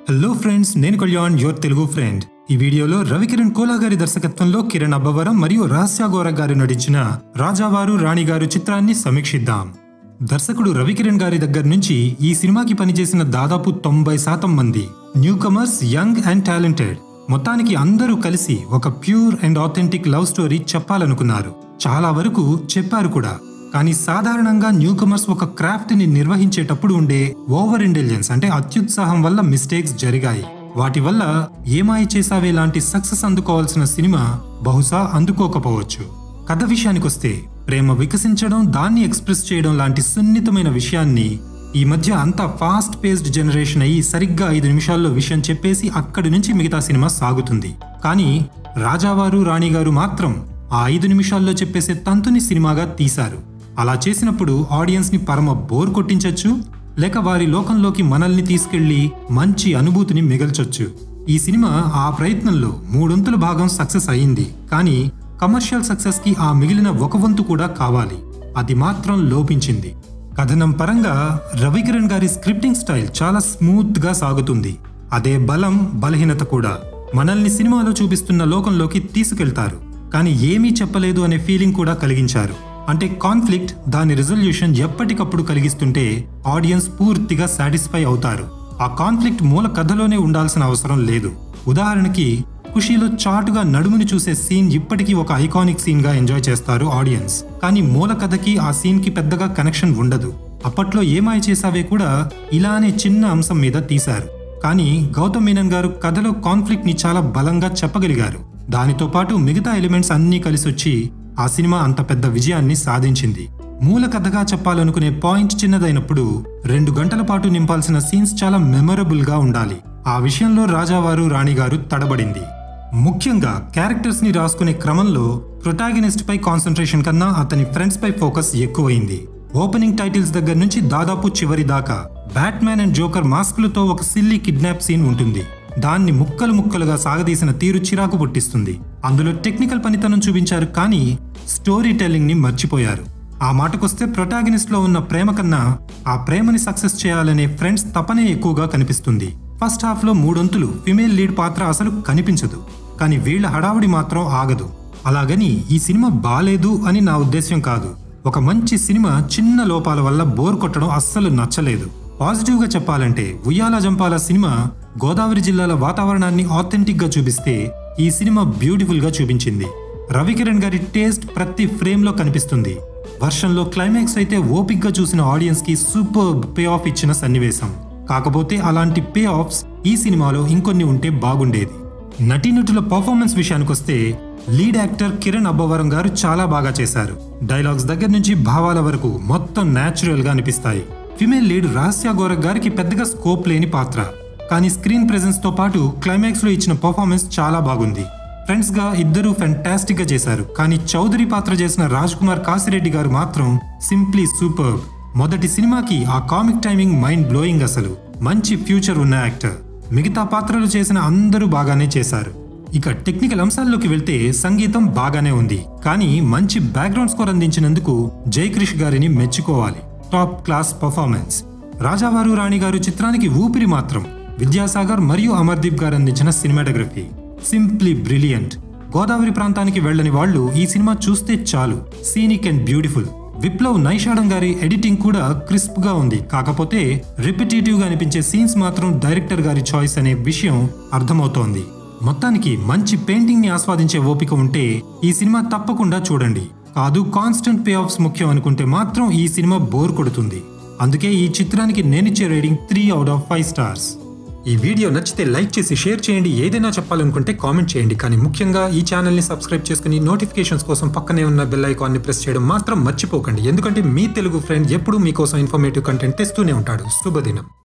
hello friends నేను Kalyan your Telugu friend ఈ వీడియోలో రవికిరణ్ కోలా గారి దర్శకత్వంలో కిరణ్ అబ్బవరం మరియు రహస్య గోర గారు నటించిన రాజావారు రాణిగారు చిత్రాన్ని సమీక్షిద్దాం దర్శకుడు రవికిరణ్ గారి దగ్గర నుంచి ఈ సినిమాకి పనిచేసిన దాదాపు తొంభై శాతం మంది newcomers young and talented మొత్తానికి అందరూ కలిసి ఒక pure and authentic love story చెప్పాలనుకున్నారు చాలా వరకు చెప్పారు కూడా కానీ సాధారణంగా న్యూ కమర్స్ ఒక క్రాఫ్ట్ ని నిర్వహించేటప్పుడు ఉండే ఓవర్ ఇంటెలిజెన్స్ అంటే అత్యుత్సాహం వల్ల మిస్టేక్స్ జరిగాయి వాటి వల్ల ఏమాయి చేసావే లాంటి సక్సెస్ అందుకోవాల్సిన సినిమా బహుశా అందుకోకపోవచ్చు కథ విషయానికొస్తే ప్రేమ వికసించడం దాన్ని ఎక్స్ప్రెస్ చేయడం లాంటి సున్నితమైన విషయాన్ని ఈ మధ్య అంతా ఫాస్ట్ పేస్డ్ జనరేషన్ అయ్యి సరిగ్గా ఐదు నిమిషాల్లో విషయం చెప్పేసి అక్కడి నుంచి మిగతా సినిమా సాగుతుంది కానీ రాజావారు రాణిగారు మాత్రం ఆ ఐదు నిమిషాల్లో చెప్పేసే తంతుని సినిమాగా తీశారు అలా చేసినప్పుడు ఆడియన్స్ ని పరమ బోర్ కొట్టించొచ్చు లేక వారి లోకంలోకి మనల్ని తీసుకెళ్లి మంచి అనుభూతిని మిగల్చొచ్చు ఈ సినిమా ఆ ప్రయత్నంలో మూడొంతుల భాగం సక్సెస్ అయింది కానీ కమర్షియల్ సక్సెస్ కి ఆ మిగిలిన ఒక వంతు కూడా కావాలి అది మాత్రం లోపించింది కథనం పరంగా రవికిరణ్ గారి స్క్రిప్టింగ్ స్టైల్ చాలా స్మూత్ గా సాగుతుంది అదే బలం బలహీనత కూడా మనల్ని సినిమాలో చూపిస్తున్న లోకంలోకి తీసుకెళ్తారు కానీ ఏమీ చెప్పలేదు అనే ఫీలింగ్ కూడా కలిగించారు అంటే కాన్ఫ్లిక్ట్ దాని రిజల్యూషన్ ఎప్పటికప్పుడు కలిగిస్తుంటే ఆడియన్స్ పూర్తిగా సాటిస్ఫై అవుతారు ఆ కాన్ఫ్లిక్ట్ మూల కథలోనే ఉండాల్సిన అవసరం లేదు ఉదాహరణకి ఖుషీలో చాటుగా నడుముని చూసే సీన్ ఇప్పటికీ ఒక ఐకానిక్ సీన్ గా ఎంజాయ్ చేస్తారు ఆడియన్స్ కానీ మూల కథకి ఆ సీన్ కి పెద్దగా కనెక్షన్ ఉండదు అప్పట్లో ఏమాయ చేసావే కూడా ఇలానే చిన్న అంశం మీద తీశారు కానీ గౌతమ్ మీనన్ గారు కథలో కాన్ఫ్లిక్ట్ ని చాలా బలంగా చెప్పగలిగారు దానితో పాటు మిగతా ఎలిమెంట్స్ అన్నీ కలిసొచ్చి ఆ సినిమా అంత పెద్ద విజయాన్ని సాధించింది మూల కథగా చెప్పాలనుకునే పాయింట్ చిన్నదైనప్పుడు రెండు గంటల పాటు నింపాల్సిన సీన్స్ చాలా మెమరబుల్ గా ఉండాలి ఆ విషయంలో రాజావారు రాణిగారు తడబడింది ముఖ్యంగా క్యారెక్టర్స్ ని రాసుకునే క్రమంలో ప్రొటాగనిస్ట్ పై కాన్సన్ట్రేషన్ కన్నా అతని ఫ్రెండ్స్ పై ఫోకస్ ఎక్కువైంది ఓపెనింగ్ టైటిల్స్ దగ్గర నుంచి దాదాపు చివరి దాకా బ్యాట్మ్యాన్ అండ్ జోకర్ మాస్కులతో ఒక సిల్లీ కిడ్నాప్ సీన్ ఉంటుంది దాన్ని ముక్కలు ముక్కలుగా సాగదీసిన తీరు చిరాకు పుట్టిస్తుంది అందులో టెక్నికల్ పనితనం చూపించారు కానీ స్టోరీ టెల్లింగ్ ని మర్చిపోయారు ఆ మాటకొస్తే ప్రొటాగనిస్ట్ లో ఉన్న ప్రేమ కన్నా ఆ ప్రేమని సక్సెస్ చేయాలనే ఫ్రెండ్స్ తపనే ఎక్కువగా కనిపిస్తుంది ఫస్ట్ హాఫ్ లో మూడొంతులు ఫిమేల్ లీడ్ పాత్ర అసలు కనిపించదు కానీ వీళ్ళ హడావుడి మాత్రం ఆగదు అలాగని ఈ సినిమా బాలేదు అని నా ఉద్దేశ్యం కాదు ఒక మంచి సినిమా చిన్న లోపాల వల్ల బోర్ కొట్టడం అస్సలు నచ్చలేదు పాజిటివ్ గా చెప్పాలంటే ఉయ్యాల జంపాల సినిమా గోదావరి జిల్లాల వాతావరణాన్ని ఆథెంటిక్ గా చూపిస్తే ఈ సినిమా బ్యూటిఫుల్ గా చూపించింది రవికిరణ్ గారి టేస్ట్ ప్రతి ఫ్రేమ్ లో కనిపిస్తుంది వర్షంలో క్లైమాక్స్ అయితే ఓపిక్ గా చూసిన ఆడియన్స్ కి సూపర్ పే ఆఫ్ ఇచ్చిన సన్నివేశం కాకపోతే అలాంటి పే ఆఫ్స్ ఈ సినిమాలో ఇంకొన్ని ఉంటే బాగుండేది నటీనటుల పర్ఫార్మెన్స్ విషయానికొస్తే లీడ్ యాక్టర్ కిరణ్ అబ్బవరం గారు చాలా బాగా చేశారు డైలాగ్స్ దగ్గర నుంచి భావాల వరకు మొత్తం న్యాచురల్ గా అనిపిస్తాయి ఫిమేల్ లీడ్ రహస్య గోరక్ గారికి పెద్దగా స్కోప్ లేని పాత్ర కానీ స్క్రీన్ ప్రెజెన్స్ తో పాటు క్లైమాక్స్ లో ఇచ్చిన పర్ఫార్మెన్స్ చాలా బాగుంది ఫ్రెండ్స్ గా ఇద్దరు ఫెంటాస్టిక్ గా చేశారు కానీ చౌదరి పాత్ర చేసిన రాజ్ కుమార్ కాసిరెడ్డి గారు మాత్రం సింప్లీ సూపర్ మొదటి సినిమాకి ఆ కామిక్ టైమింగ్ మైండ్ బ్లోయింగ్ అసలు మంచి ఫ్యూచర్ ఉన్న యాక్టర్ మిగతా పాత్రలు చేసిన అందరూ బాగానే చేశారు ఇక టెక్నికల్ అంశాల్లోకి వెళ్తే సంగీతం బాగానే ఉంది కానీ మంచి బ్యాక్గ్రౌండ్ స్కోర్ అందించినందుకు జయక్రిష్ గారిని మెచ్చుకోవాలి టాప్ క్లాస్ పర్ఫార్మెన్స్ రాజావారు రాణి గారు చిత్రానికి ఊపిరి మాత్రం విద్యాసాగర్ మరియు అమర్దీప్ గారు అందించిన సినిమాటోగ్రఫీ సింప్లీ బ్రిలియంట్ గోదావరి ప్రాంతానికి వెళ్ళని వాళ్ళు ఈ సినిమా చూస్తే చాలు scenic and beautiful Viplav Naishadam గారి ఎడిటింగ్ కూడా క్రిస్ప్ గా ఉంది కాకపోతే రిపిటేటివ్ గా అనిపించే సీన్స్ మాత్రం డైరెక్టర్ గారి చాయిస్ అనే విషయం అర్థమవుతోంది మొత్తానికి మంచి పెయింటింగ్ ని ఆస్వాదించే ఓపిక ఉంటే ఈ సినిమా తప్పకుండా చూడండి కాదు కాన్స్టెంట్ పే ఆఫ్స్ ముఖ్యం అనుకుంటే మాత్రం ఈ సినిమా బోర్ కొడుతుంది అందుకే ఈ చిత్రానికి నేనిచ్చే rating three out of five stars ఈ వీడియో నచ్చితే లైక్ చేసి షేర్ చేయండి ఏదైనా చెప్పాలనుకుంటే కామెంట్ చేయండి కానీ ముఖ్యంగా ఈ ఛానల్ని సబ్స్క్రైబ్ చేసుకుని నోటిఫికేషన్స్ కోసం పక్కనే ఉన్న బెల్ ఐకాన్ని ప్రెస్ చేయడం మాత్రం మర్చిపోకండి ఎందుకంటే మీ తెలుగు ఫ్రెండ్ ఎప్పుడూ మీకోసం ఇన్ఫర్మేటివ్ కంటెంట్ తెస్తూనే ఉంటాడు శుభదినం